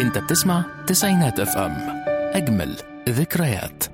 انت بتسمع تسعينات اف ام اجمل ذكريات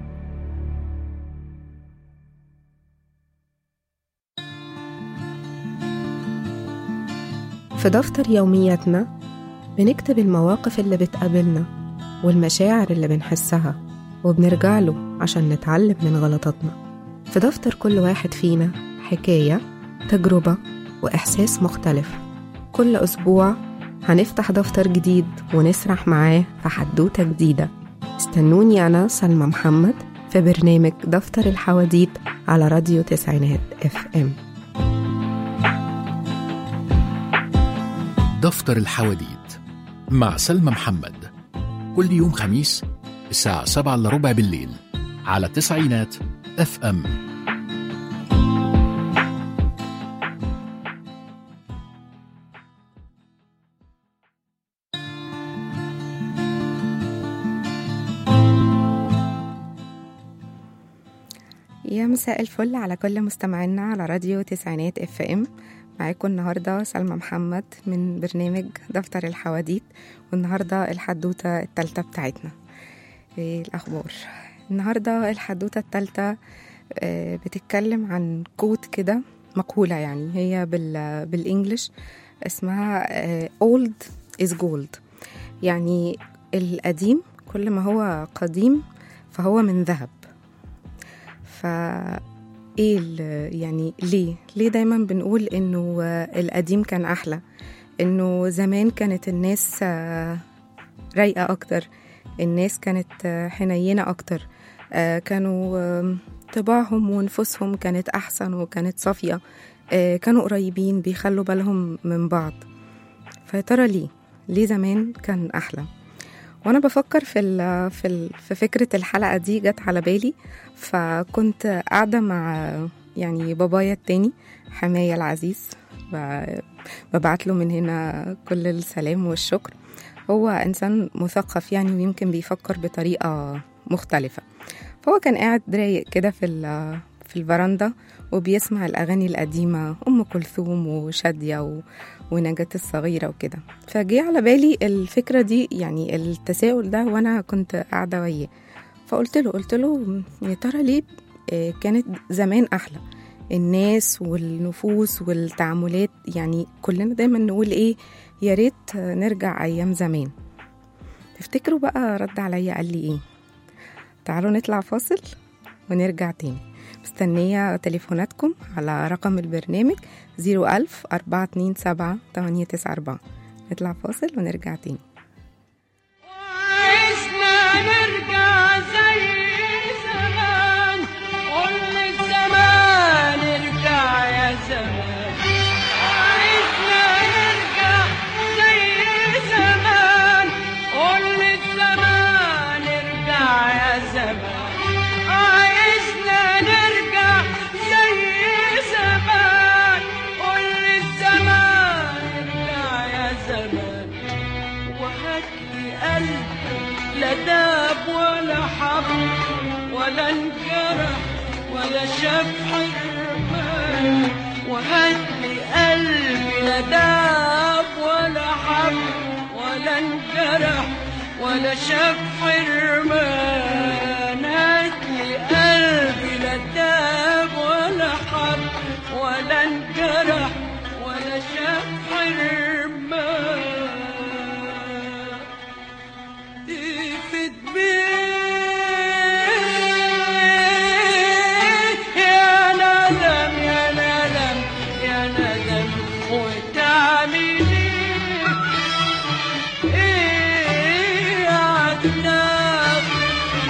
في دفتر يومياتنا بنكتب المواقف اللي بتقابلنا والمشاعر اللي بنحسها وبنرجع له عشان نتعلم من غلطاتنا في دفتر كل واحد فينا حكاية تجربة وإحساس مختلف كل أسبوع هنفتح دفتر جديد ونسرح معاه في حدوتة جديدة استنوني أنا سلمى محمد في برنامج دفتر الحواديت على راديو تسعينات اف ام دفتر الحواديت مع سلمى محمد كل يوم خميس الساعة 7 إلا ربع بالليل على تسعينات اف ام يا مساء الفل على كل مستمعينا على راديو تسعينات اف ام معاكم النهاردة سلمى محمد من برنامج دفتر الحواديت والنهاردة الحدوتة التالتة بتاعتنا ايه الأخبار النهاردة الحدوتة التالتة آه، بتتكلم عن كوت كده مقولة يعني هي بال بالإنجلش اسمها آه، old is gold يعني القديم كل ما هو قديم فهو من ذهب ف ايه ال- يعني ليه ليه دايما بنقول انه آه، القديم كان احلى انه زمان كانت الناس آه، رايقه اكتر الناس كانت آه، حنينه اكتر آه، كانوا آم، طباعهم ونفوسهم كانت احسن وكانت صافيه آه، كانوا قريبين بيخلوا بالهم من بعض فيا ترى ليه ليه زمان كان احلى وانا بفكر في ال في ال في فكره الحلقه دي جت على بالي فكنت قاعده مع يعني بابايا التاني حماية العزيز ب- ببعت له من هنا كل السلام والشكر هو انسان مثقف يعني ويمكن بيفكر بطريقه مختلفه فهو كان قاعد رايق كده في ال- في الفرندا وبيسمع الاغاني القديمه ام كلثوم وشاديه و... ونجاة الصغيرة وكده فجي على بالي الفكرة دي يعني التساؤل ده وأنا كنت قاعدة وياه فقلت له قلت له يا ترى ليه آه، كانت زمان أحلى الناس والنفوس والتعاملات يعني كلنا دايما نقول إيه يا ريت نرجع أيام زمان تفتكروا بقى رد عليا قال لي إيه تعالوا نطلع فاصل ونرجع تاني مستنية تليفوناتكم على رقم البرنامج 01000 427 894 نطلع فاصل ونرجع تاني وعشنا نرجع زي زمان قول الزمان ارجع يا زمان وعشنا نرجع زي زمان قول الزمان ارجع يا زمان عشنا نرجع زي زمان قول الزمان ارجع يا زمان وهدي قلبي لا داب ولا حب ولا انجرح ولا شاف حرمان وهدي قلبي لا داب ولا حب ولا انجرح ولا شاف حرمان هدي قلبي لا داب ولا حب ولا انجرح ولا شاف حرمان تفت بيه يا ندم يا ندم يا ندم وتعمل ايه ايه عتاب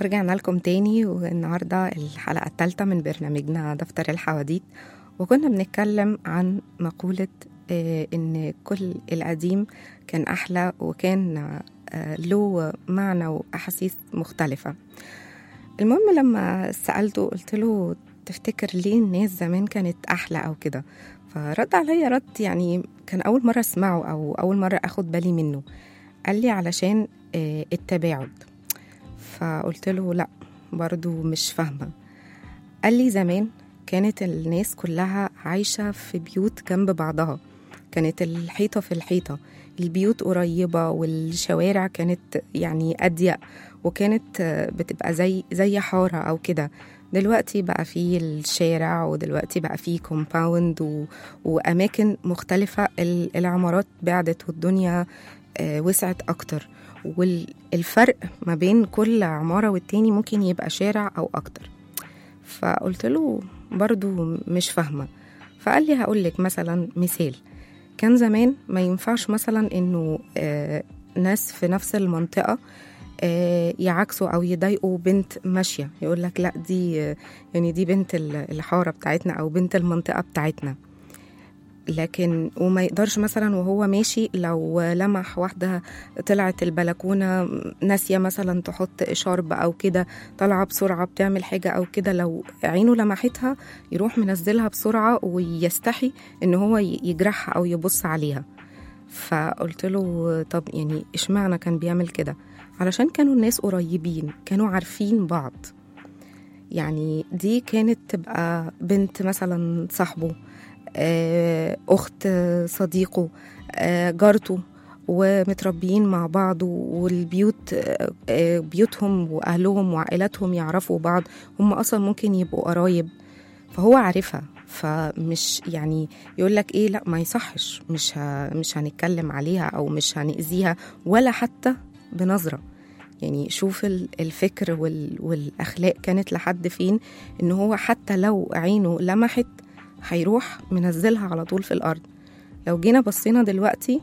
ورجعنا لكم تاني والنهاردة الحلقة الثالثة من برنامجنا دفتر الحواديت وكنا بنتكلم عن مقولة آه، إن كل القديم كان أحلى وكان آه، له معنى وأحاسيس مختلفة المهم لما سألته قلت له تفتكر ليه الناس زمان كانت أحلى أو كده فرد عليا رد يعني كان أول مرة أسمعه أو أول مرة أخد بالي منه قال لي علشان آه، التباعد فقلت له لا برضو مش فاهمة قال لي زمان كانت الناس كلها عايشة في بيوت جنب بعضها كانت الحيطة في الحيطة البيوت قريبة والشوارع كانت يعني أضيق وكانت آه، بتبقى زي زي حارة أو كده دلوقتي بقى في الشارع ودلوقتي بقى في كومباوند و... وأماكن مختلفة ال- العمارات بعدت والدنيا آه، وسعت أكتر والفرق ما بين كل عمارة والتاني ممكن يبقى شارع أو أكتر فقلت له برضو مش فاهمة فقال لي هقول لك مثلا مثال كان زمان ما ينفعش مثلا انه آه ناس في نفس المنطقة آه يعكسوا او يضايقوا بنت ماشية يقول لك لا دي آه، يعني دي بنت ال- الحارة بتاعتنا او بنت المنطقة بتاعتنا لكن وما يقدرش مثلا وهو ماشي لو لمح واحدة طلعت البلكونة ناسية مثلا تحط إشارب أو كده طالعة بسرعة بتعمل حاجة أو كده لو عينه لمحتها يروح منزلها بسرعة ويستحي إن هو ي- يجرحها أو يبص عليها فقلت له طب يعني اشمعنى كان بيعمل كده علشان كانوا الناس قريبين كانوا عارفين بعض يعني دي كانت تبقى بنت مثلا صاحبه آه، أخت صديقه آه، جارته ومتربيين مع بعض والبيوت آه، آه، بيوتهم وأهلهم وعائلاتهم يعرفوا بعض هم أصلا ممكن يبقوا قرايب فهو عارفها فمش يعني يقول لك ايه لا ما يصحش مش ه... مش هنتكلم عليها او مش هنأذيها ولا حتى بنظره يعني شوف ال- الفكر وال... والاخلاق كانت لحد فين ان هو حتى لو عينه لمحت هيروح منزلها على طول في الارض لو جينا بصينا دلوقتي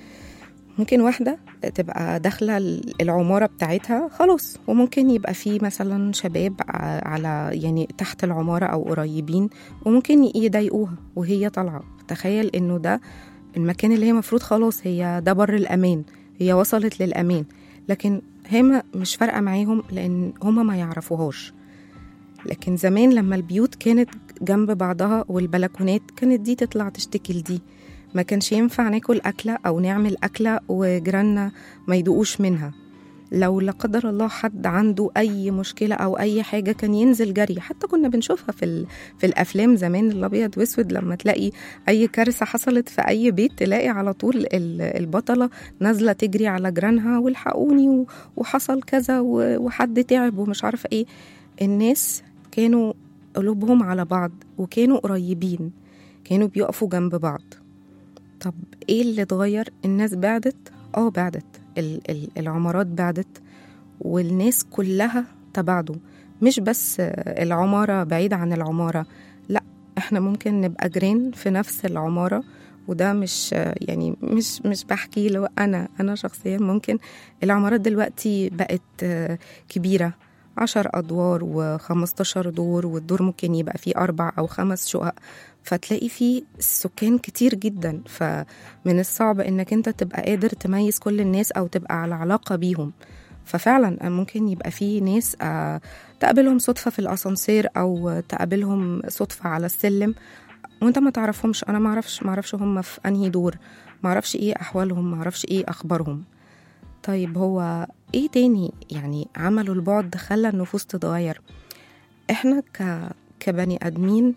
ممكن واحدة تبقى داخلة العمارة بتاعتها خلاص وممكن يبقى في مثلا شباب ع- على يعني تحت العمارة أو قريبين وممكن يضايقوها وهي طالعة تخيل إنه ده المكان اللي هي مفروض خلاص هي ده بر الأمان هي وصلت للأمان لكن هما مش فارقة معاهم لأن هما ما يعرفوهاش لكن زمان لما البيوت كانت جنب بعضها والبلكونات كانت دي تطلع تشتكي لدي ما كانش ينفع ناكل أكلة أو نعمل أكلة وجيراننا ما يدوقوش منها لو لا قدر الله حد عنده أي مشكلة أو أي حاجة كان ينزل جري حتى كنا بنشوفها في, ال... في الأفلام زمان الأبيض وأسود لما تلاقي أي كارثة حصلت في أي بيت تلاقي على طول ال- البطلة نازلة تجري على جيرانها والحقوني و... وحصل كذا و... وحد تعب ومش عارفة إيه الناس كانوا قلوبهم على بعض وكانوا قريبين كانوا بيقفوا جنب بعض طب ايه اللي اتغير الناس بعدت اه بعدت ال- ال- العمارات بعدت والناس كلها تباعدوا مش بس آه، العمارة بعيدة عن العمارة لا احنا ممكن نبقى جيران في نفس العمارة وده مش آه، يعني مش مش بحكي له انا انا شخصيا ممكن العمارات دلوقتي بقت آه، كبيرة عشر أدوار وخمستاشر دور والدور ممكن يبقى فيه أربع أو خمس شقق فتلاقي فيه سكان كتير جدا فمن الصعب إنك أنت تبقى قادر تميز كل الناس أو تبقى على علاقة بيهم ففعلا ممكن يبقى فيه ناس آه، تقابلهم صدفة في الأسانسير أو تقابلهم صدفة على السلم وانت ما تعرفهمش انا ما اعرفش ما اعرفش هم في انهي دور ما اعرفش ايه احوالهم ما اعرفش ايه اخبارهم طيب هو ايه تاني يعني عملوا البعد خلى النفوس تتغير احنا ك... كبني ادمين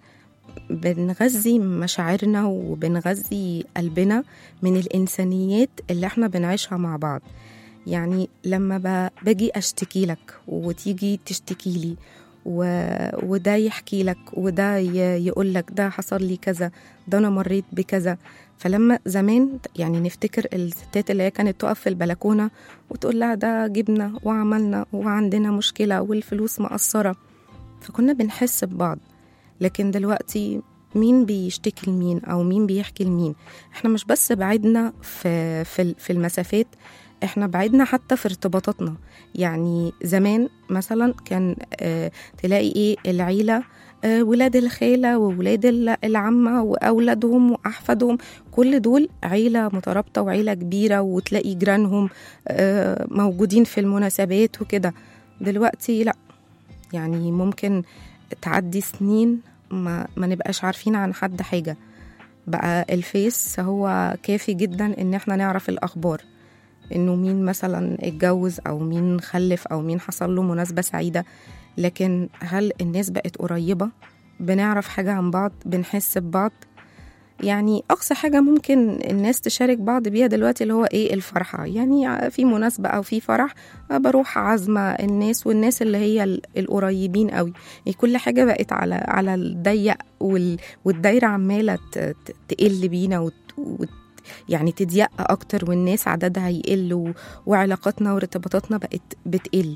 بنغذي مشاعرنا وبنغذي قلبنا من الانسانيات اللي احنا بنعيشها مع بعض يعني لما ب... باجي اشتكي لك وتيجي تشتكي لي و... وده يحكي لك وده ي... يقول لك ده حصل لي كذا ده انا مريت بكذا فلما زمان يعني نفتكر الستات اللي هي كانت تقف في البلكونه وتقول لها ده جبنا وعملنا وعندنا مشكله والفلوس مقصره فكنا بنحس ببعض لكن دلوقتي مين بيشتكي لمين او مين بيحكي لمين احنا مش بس بعدنا في في في المسافات احنا بعدنا حتى في ارتباطاتنا يعني زمان مثلا كان آه تلاقي ايه العيلة آه ولاد الخالة وولاد ال- العمة وأولادهم وأحفادهم كل دول عيلة مترابطة وعيلة كبيرة وتلاقي جيرانهم آه موجودين في المناسبات وكده دلوقتي لا يعني ممكن تعدي سنين ما, ما نبقاش عارفين عن حد حاجة بقى الفيس هو كافي جدا ان احنا نعرف الاخبار انه مين مثلا اتجوز او مين خلف او مين حصل له مناسبة سعيدة لكن هل الناس بقت قريبة بنعرف حاجة عن بعض بنحس ببعض يعني أقصى حاجة ممكن الناس تشارك بعض بيها دلوقتي اللي هو إيه الفرحة يعني في مناسبة أو في فرح بروح عازمة الناس والناس اللي هي ال- القريبين قوي يعني كل حاجة بقت على على الضيق وال والدايرة عمالة ت- ت- تقل بينا وت وت يعني تضيق أكتر والناس عددها يقل و- وعلاقاتنا وارتباطاتنا بقت بتقل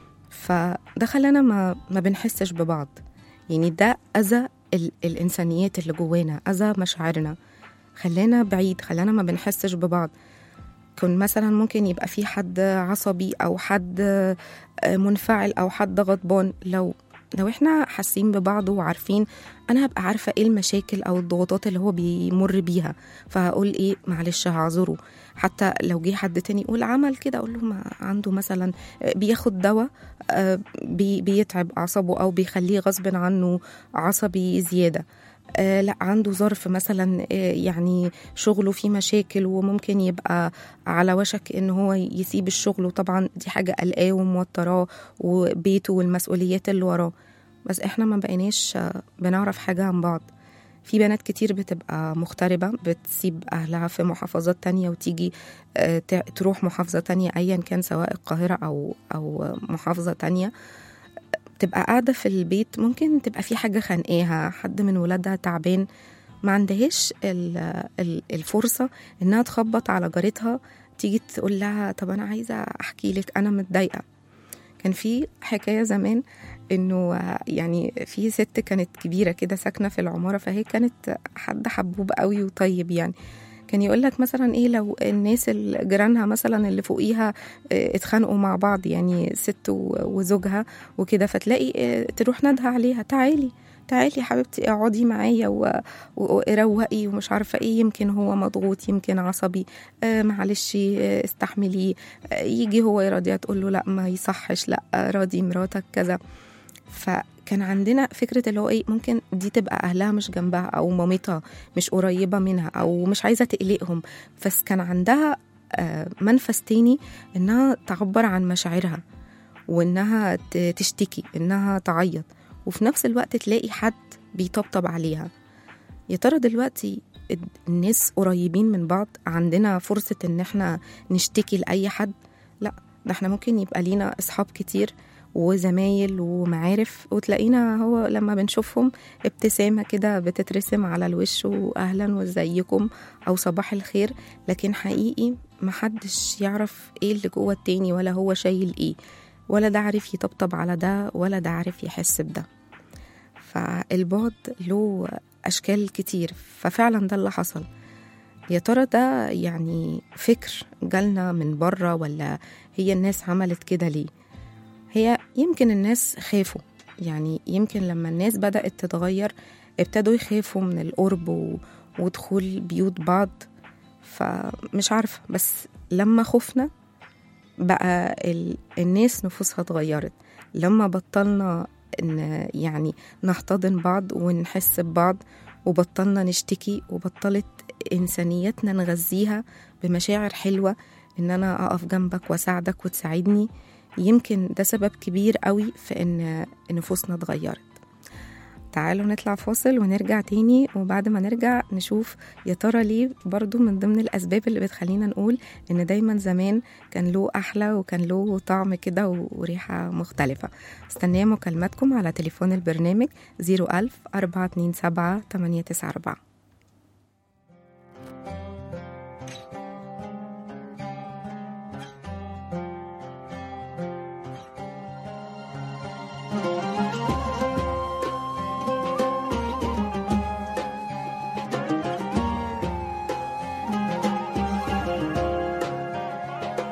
فده خلانا ما ما بنحسش ببعض يعني ده أذى ال- الإنسانيات اللي جوانا أذى مشاعرنا خلانا بعيد خلانا ما بنحسش ببعض كن مثلا ممكن يبقى في حد عصبي أو حد آه، منفعل أو حد غضبان لو لو احنا حاسين ببعض وعارفين انا هبقى عارفه ايه المشاكل او الضغوطات اللي هو بيمر بيها فهقول ايه معلش هعذره حتى لو جه حد تاني يقول عمل كده اقول له ما عنده مثلا بياخد دواء آه، بي- بيتعب اعصابه او بيخليه غصب عنه عصبي زياده آه لا عنده ظرف مثلا آه يعني شغله فيه مشاكل وممكن يبقى على وشك ان هو يسيب الشغل وطبعا دي حاجه قلقاه وموتراه وبيته والمسؤوليات اللي وراه بس احنا ما بقيناش آه، بنعرف حاجه عن بعض في بنات كتير بتبقى مغتربة بتسيب أهلها في محافظات تانية وتيجي آه، ت- تروح محافظة تانية أيا كان سواء القاهرة أو أو محافظة تانية تبقى قاعدة في البيت ممكن تبقى في حاجة خانقاها حد من ولادها تعبان ما عندهاش ال- ال- الفرصة إنها تخبط على جارتها تيجي تقول لها طب أنا عايزة أحكي لك أنا متضايقة كان في حكاية زمان إنه يعني في ست كانت كبيرة كده ساكنة في العمارة فهي كانت حد حبوب قوي وطيب يعني كان يقول لك مثلا ايه لو الناس اللي جيرانها مثلا اللي فوقيها اه، اتخانقوا مع بعض يعني ست و- وزوجها وكده فتلاقي اه، تروح نادها عليها تعالي تعالي يا حبيبتي اقعدي معايا و- و- وروقي ومش عارفه ايه يمكن هو مضغوط يمكن عصبي آه معلش آه استحمليه آه يجي هو يراضيها تقول له لا ما يصحش لا آه، راضي مراتك كذا فكان عندنا فكرة اللي هو ايه ممكن دي تبقى أهلها مش جنبها أو مامتها مش قريبة منها أو مش عايزة تقلقهم بس كان عندها آه، منفذ تاني إنها تعبر عن مشاعرها وإنها ت- تشتكي إنها تعيط وفي نفس الوقت تلاقي حد بيطبطب عليها يا ترى دلوقتي ال- الناس قريبين من بعض عندنا فرصة إن احنا نشتكي لأي حد لا ده احنا ممكن يبقى لينا أصحاب كتير وزمايل ومعارف وتلاقينا هو لما بنشوفهم ابتسامة كده بتترسم على الوش وأهلا وازيكم أو صباح الخير لكن حقيقي محدش يعرف ايه اللي جوه التاني ولا هو شايل ايه ولا ده عارف يطبطب على ده ولا ده عارف يحس بده فالبعد له أشكال كتير ففعلا ده اللي حصل يا ترى ده يعني فكر جالنا من بره ولا هي الناس عملت كده ليه هي يمكن الناس خافوا يعني يمكن لما الناس بدأت تتغير ابتدوا يخافوا من القرب و... ودخول بيوت بعض فمش عارفة بس لما خفنا بقى ال... الناس نفوسها اتغيرت لما بطلنا ان يعني نحتضن بعض ونحس ببعض وبطلنا نشتكي وبطلت إنسانيتنا نغذيها بمشاعر حلوة إن أنا أقف جنبك وأساعدك وتساعدني يمكن ده سبب كبير قوي في إن نفوسنا اتغيرت تعالوا نطلع فاصل ونرجع تاني وبعد ما نرجع نشوف يا ترى ليه برضو من ضمن الأسباب اللي بتخلينا نقول إن دايما زمان كان له أحلى وكان له طعم كده وريحة مختلفة استنيه مكالماتكم على تليفون البرنامج 01000 427 894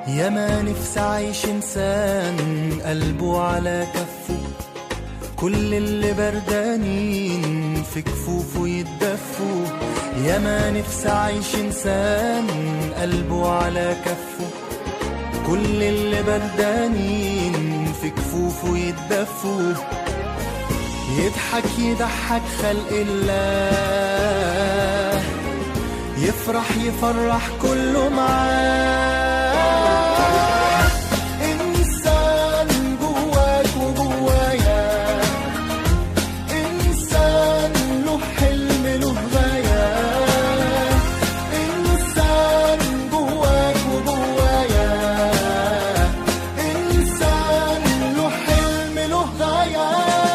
يا ما نفسي عايش انسان قلبه على كفه كل اللي بردانين في كفوفه يتدفوا يا ما نفسي عايش انسان قلبه على كفه كل اللي بردانين في كفوفه يتدفوا يضحك يضحك خلق الله يفرح يفرح كله معاه إنسان جواك وجوايا إنسان له حلم له غاية إنسان جواك وجوايا إنسان له حلم له غاية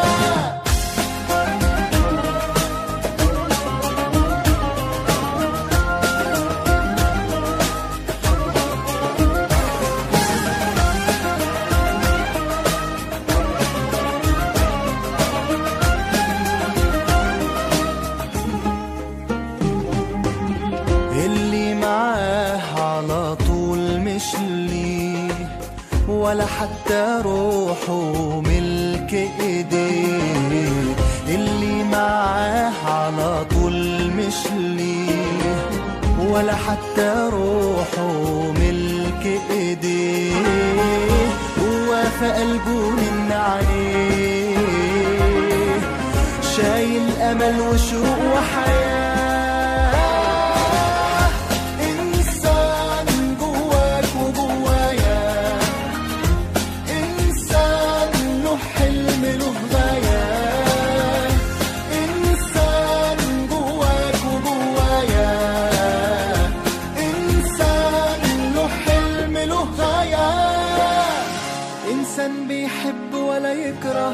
اللي معاه على طول مش ليه ولا حتى روحه ملك ايديه اللي معاه على طول مش ليه ولا حتى روحه ملك ايديه هو في قلبه من عليه شايل امل وشوق وحياه انسان جواك وجوايا انسان له حلم له غايه انسان جواك وجوايا انسان له حلم له غايه انسان بيحب ولا يكره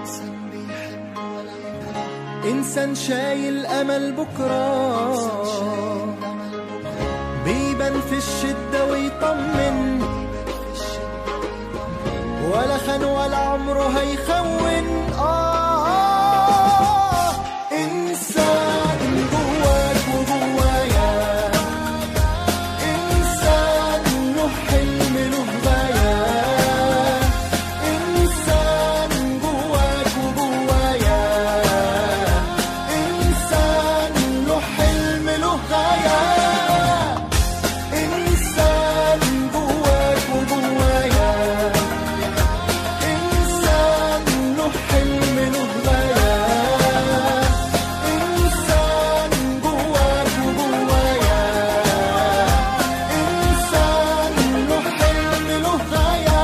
انسان شايل امل بكره بيبان في الشده ويطمن ولا خان ولا عمره هيخون آه إنسان جواك وجوايا إنسان له حلم له غاية إنسان جواك وجوايا إنسان له حلم له غاية إنسان جواك وجوايا إنسان له حلم له غاية إنسان جواك وجوايا إنسان له حلم له غاية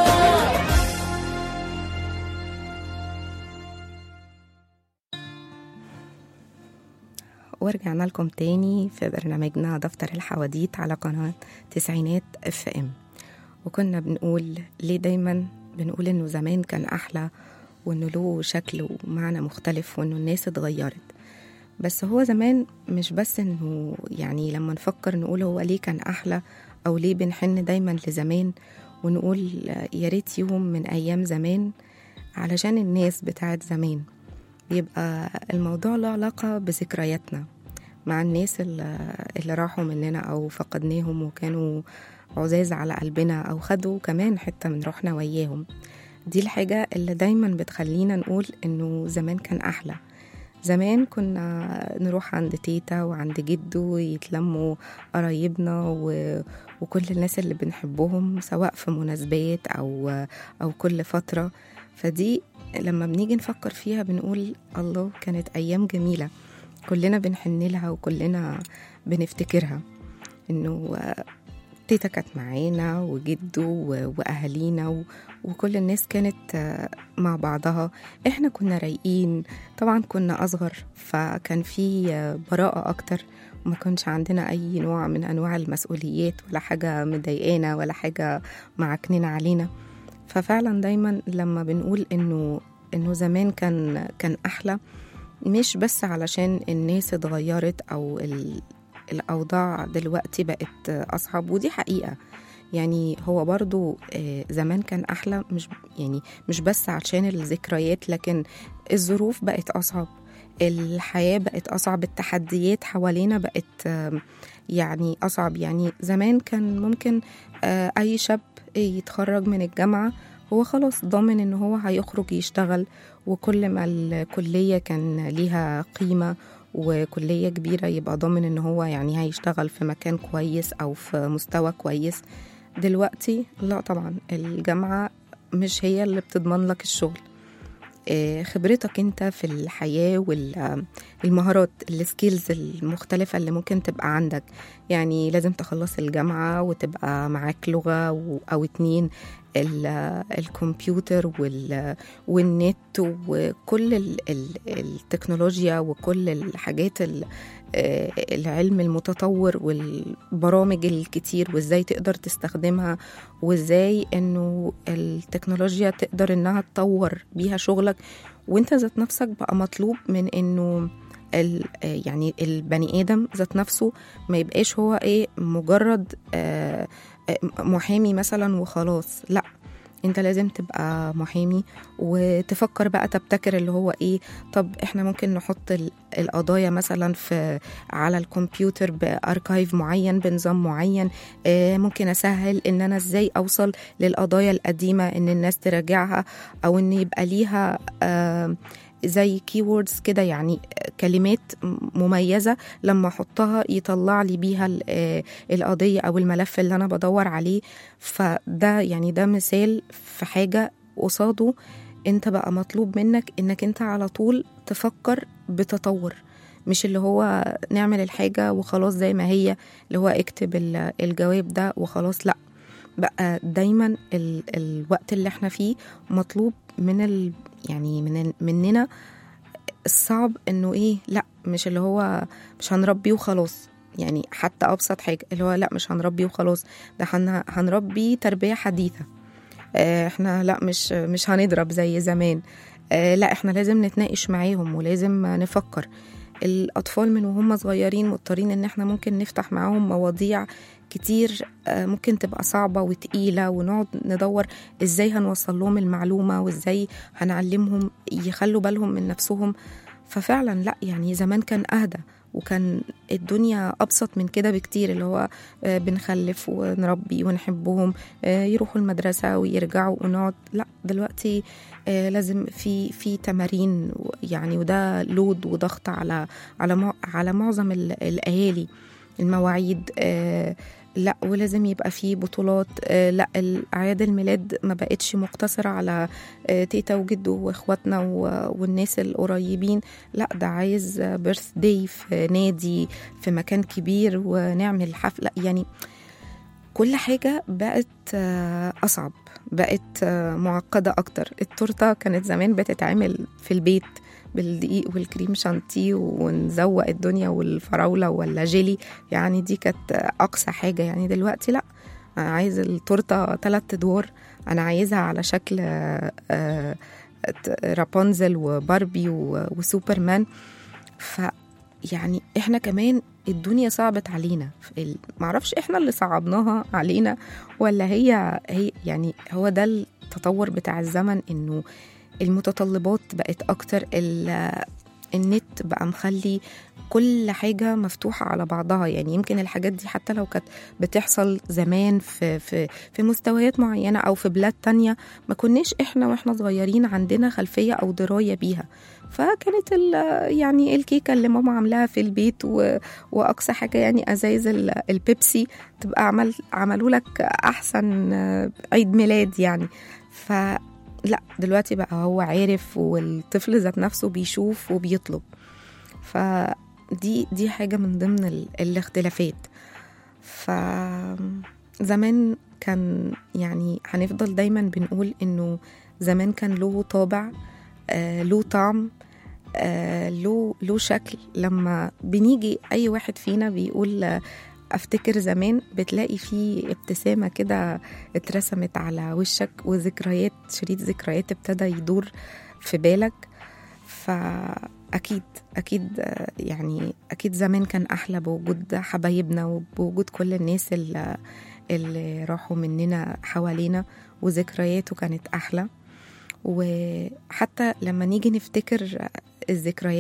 ورجعنا لكم تاني في برنامجنا دفتر الحواديت على قناة تسعينات اف ام وكنا بنقول ليه دايما بنقول انه زمان كان احلى وانه له شكل ومعنى مختلف وانه الناس اتغيرت بس هو زمان مش بس انه يعني لما نفكر نقول هو ليه كان احلى او ليه بنحن دايما لزمان ونقول يا ريت يوم من ايام زمان علشان الناس بتاعت زمان بيبقى الموضوع له علاقة بذكرياتنا مع الناس اللي اللي راحوا مننا أو فقدناهم وكانوا عزاز على قلبنا أو خدوا كمان حتة من روحنا وياهم دي الحاجة اللي دايما بتخلينا نقول إنه زمان كان أحلى زمان كنا نروح عند تيتا وعند جدو يتلموا قرايبنا و... وكل الناس اللي بنحبهم سواء في مناسبات أو أو كل فترة فدي لما بنيجي نفكر فيها بنقول الله كانت أيام جميلة كلنا بنحن لها وكلنا بنفتكرها إنه تيتا كانت معانا وجدو و- وأهالينا و- وكل الناس كانت آه، مع بعضها احنا كنا رايقين طبعا كنا أصغر فكان في آه، براءة أكتر وما كانش عندنا أي نوع من أنواع المسؤوليات ولا حاجة مضايقانا ولا حاجة معكنين علينا ففعلا دايما لما بنقول انه انه زمان كان كان احلى مش بس علشان الناس اتغيرت او ال- الاوضاع دلوقتي بقت اصعب ودي حقيقه يعني هو برضو آه، زمان كان احلى مش يعني مش بس عشان الذكريات لكن الظروف بقت اصعب الحياه بقت اصعب التحديات حوالينا بقت آم، يعني أصعب يعني زمان كان ممكن آه، أي شاب يتخرج من الجامعة هو خلاص ضامن إن هو هيخرج يشتغل وكل ما الكلية كان ليها قيمة وكلية كبيرة يبقى ضامن إن هو يعني هيشتغل في مكان كويس أو في مستوى كويس دلوقتي لا طبعا الجامعة مش هي اللي بتضمن لك الشغل آه، خبرتك انت في الحياة والمهارات السكيلز المختلفة اللي ممكن تبقى عندك يعني لازم تخلص الجامعة وتبقى معاك لغة و- أو اتنين ال- الكمبيوتر وال- والنت وكل ال- ال- التكنولوجيا وكل الحاجات ال- آه، العلم المتطور والبرامج الكتير وازاي تقدر تستخدمها وازاي انه التكنولوجيا تقدر انها تطور بيها شغلك وانت ذات نفسك بقى مطلوب من انه ال يعني البني ادم ذات نفسه ما يبقاش هو ايه مجرد آه، آه، محامي مثلا وخلاص لا انت لازم تبقى محامي وتفكر بقى تبتكر اللي هو ايه طب احنا ممكن نحط ال- القضايا مثلا في على الكمبيوتر باركايف معين بنظام معين آه، ممكن اسهل ان انا ازاي اوصل للقضايا القديمه ان الناس تراجعها او ان يبقى ليها آه، زي كيوردز كده يعني كلمات مميزة لما أحطها يطلع لي بيها ال- آه، القضية أو الملف اللي أنا بدور عليه فده يعني ده مثال في حاجة قصاده أنت بقى مطلوب منك إنك أنت على طول تفكر بتطور مش اللي هو نعمل الحاجة وخلاص زي ما هي اللي هو اكتب ال- الجواب ده وخلاص لأ بقى دايما ال الوقت اللي احنا فيه مطلوب من ال يعني من ال- مننا الصعب انه ايه لا مش اللي هو مش هنربي وخلاص يعني حتى ابسط حاجه اللي هو لا مش هنربي وخلاص ده هن- هنربي تربيه حديثه آه، احنا لا مش مش هنضرب زي زمان آه، لا احنا لازم نتناقش معاهم ولازم نفكر الاطفال من وهم صغيرين مضطرين ان احنا ممكن نفتح معاهم مواضيع كتير آه، ممكن تبقى صعبة وتقيلة ونقعد ندور ازاي هنوصل لهم المعلومة وازاي هنعلمهم يخلوا بالهم من نفسهم ففعلا لا يعني زمان كان أهدى وكان الدنيا أبسط من كده بكتير اللي هو آه، بنخلف ونربي ونحبهم آه، يروحوا المدرسة ويرجعوا ونقعد لا دلوقتي آه، لازم في في تمارين و- يعني وده لود وضغط على على مع- على معظم ال- الأهالي المواعيد آه، لا ولازم يبقى في بطولات آه، لا اعياد الميلاد ما بقتش مقتصره على آه، تيتا وجدو واخواتنا و- والناس القريبين لا ده عايز بيرث داي في نادي في مكان كبير ونعمل حفله يعني كل حاجة بقت آه، أصعب بقت آه، معقدة أكتر التورتة كانت زمان بتتعمل في البيت بالدقيق والكريم شانتيه ونزوق الدنيا والفراولة ولا جيلي يعني دي كانت أقصى حاجة يعني دلوقتي لأ أنا عايز التورتة تلات أدوار أنا عايزها على شكل آه، آه، رابونزل وباربي و- وسوبرمان ف يعني احنا كمان الدنيا صعبت علينا ال- معرفش احنا اللي صعبناها علينا ولا هي هي يعني هو ده التطور بتاع الزمن انه المتطلبات بقت اكتر ال- النت بقى مخلي كل حاجة مفتوحة على بعضها يعني يمكن الحاجات دي حتى لو كانت بتحصل زمان في, في, في مستويات معينة أو في بلاد تانية ما كناش إحنا وإحنا صغيرين عندنا خلفية أو دراية بيها فكانت ال- يعني الكيكة اللي ماما عاملاها في البيت و... وأقصى حاجة يعني أزايز ال- البيبسي تبقى عمل عملوا لك أحسن آه، عيد ميلاد يعني ف لا دلوقتي بقى هو عارف والطفل ذات نفسه بيشوف وبيطلب فدي دي حاجة من ضمن ال... الاختلافات ف زمان كان يعني هنفضل دايما بنقول انه زمان كان له طابع آه له طعم آه له له شكل لما بنيجي اي واحد فينا بيقول آه، افتكر زمان بتلاقي فيه ابتسامه كده اترسمت على وشك وذكريات شريط ذكريات ابتدى يدور في بالك فاكيد اكيد آه، يعني اكيد زمان كان احلى بوجود حبايبنا وبوجود كل الناس اللي, اللي راحوا مننا حوالينا وذكرياته كانت احلى وحتى لما نيجي نفتكر الذكريات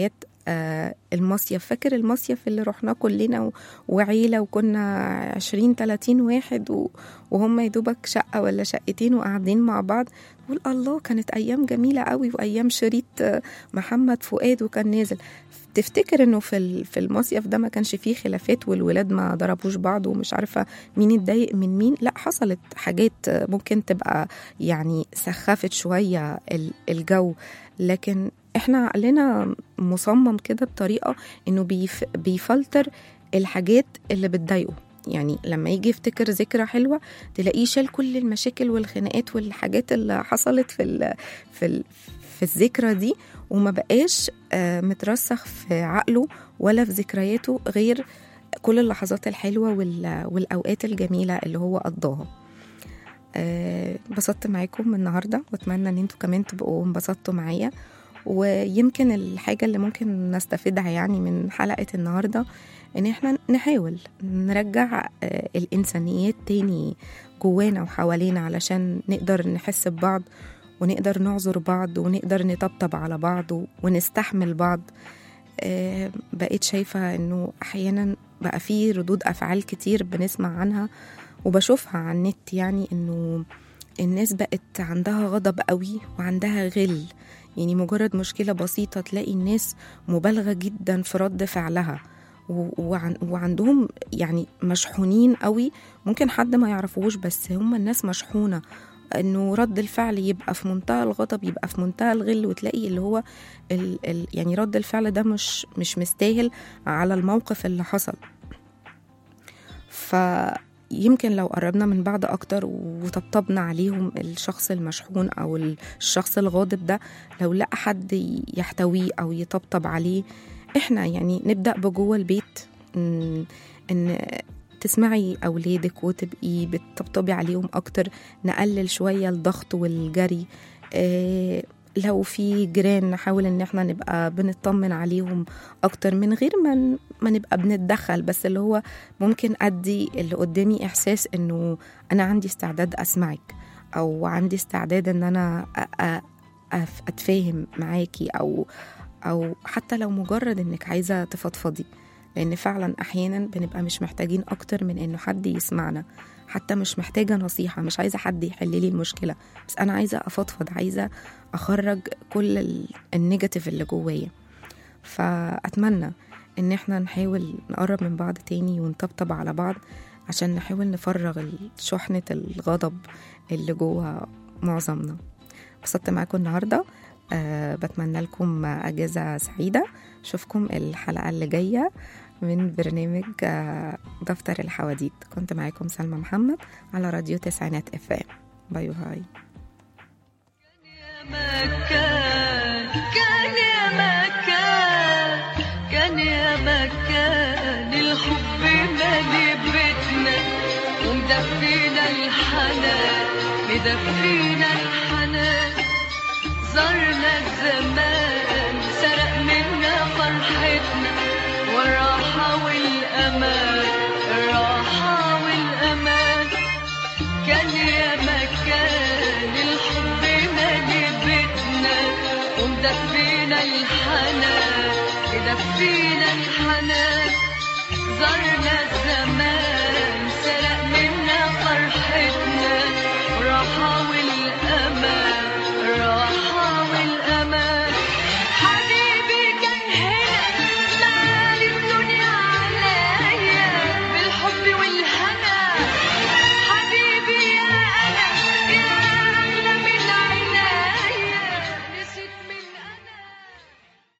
آه المصيف فاكر المصيف اللي رحناه كلنا و- وعيلة وكنا عشرين تلاتين واحد و- وهم يدوبك شقة ولا شقتين وقاعدين مع بعض نقول الله كانت أيام جميلة قوي وأيام شريط آه، محمد فؤاد وكان نازل تفتكر انه في ال- في المصيف ده ما كانش فيه خلافات والولاد ما ضربوش بعض ومش عارفه مين اتضايق من مين لا حصلت حاجات آه، ممكن تبقى يعني سخفت شويه ال- الجو لكن احنا عقلنا مصمم كده بطريقه انه بيف بيفلتر الحاجات اللي بتضايقه يعني لما يجي يفتكر ذكرى حلوه تلاقيه شال كل المشاكل والخناقات والحاجات اللي حصلت في ال في ال في الذكرى دي وما بقاش آه، مترسخ في عقله ولا في ذكرياته غير كل اللحظات الحلوه وال- والاوقات الجميله اللي هو قضاها آه، انبسطت معاكم النهارده واتمنى ان انتوا كمان تبقوا انبسطتوا معايا ويمكن الحاجه اللي ممكن نستفيدها يعني من حلقه النهارده ان احنا نحاول نرجع آه، الانسانيات تاني جوانا وحوالينا علشان نقدر نحس ببعض ونقدر نعذر بعض ونقدر نطبطب على بعض ونستحمل بعض آه، بقيت شايفة انه احيانا بقى في ردود افعال كتير بنسمع عنها وبشوفها على النت يعني انه الناس بقت عندها غضب قوي وعندها غل يعني مجرد مشكلة بسيطة تلاقي الناس مبالغة جدا في رد فعلها و- وعن وعندهم يعني مشحونين قوي ممكن حد ما يعرفوش بس هم الناس مشحونة انه رد الفعل يبقى في منتهى الغضب يبقى في منتهى الغل وتلاقي اللي هو ال ال يعني رد الفعل ده مش مش مستاهل على الموقف اللي حصل فيمكن لو قربنا من بعض اكتر وطبطبنا عليهم الشخص المشحون او الشخص الغاضب ده لو لقى حد يحتويه او يطبطب عليه احنا يعني نبدا بجوه البيت ان, إن تسمعي اولادك وتبقي بتطبطبي عليهم اكتر نقلل شويه الضغط والجري إيه لو في جيران نحاول ان احنا نبقى بنطمن عليهم اكتر من غير ما ن- ما نبقى بنتدخل بس اللي هو ممكن ادي اللي قدامي احساس انه انا عندي استعداد اسمعك او عندي استعداد ان انا أ- أ- أف- اتفاهم معاكي او او حتى لو مجرد انك عايزه تفضفضي لان فعلا احيانا بنبقى مش محتاجين اكتر من انه حد يسمعنا حتى مش محتاجه نصيحه مش عايزه حد يحل لي المشكله بس انا عايزه افضفض عايزه اخرج كل ال- النيجاتيف اللي جوايا فاتمنى ان احنا نحاول نقرب من بعض تاني ونطبطب على بعض عشان نحاول نفرغ ال- شحنة الغضب اللي جوه معظمنا انبسطت معاكم النهارده أه بتمنى لكم اجازه سعيده اشوفكم الحلقه اللي جايه من برنامج آه، دفتر الحواديت كنت معاكم سلمى محمد على راديو تسعينات اف ام باي باي مكان كان يا مكان كان يا مكان الحب مالي بيتنا ومدفينا الحنان مدفينا الحنان زرنا الزمان سرق منا فرحتنا والراحة والأمان الراحة والأمان كان يا مكان الحب مالي بيتنا ومدفينا الحنان مدفينا الحنان زرنا الزمان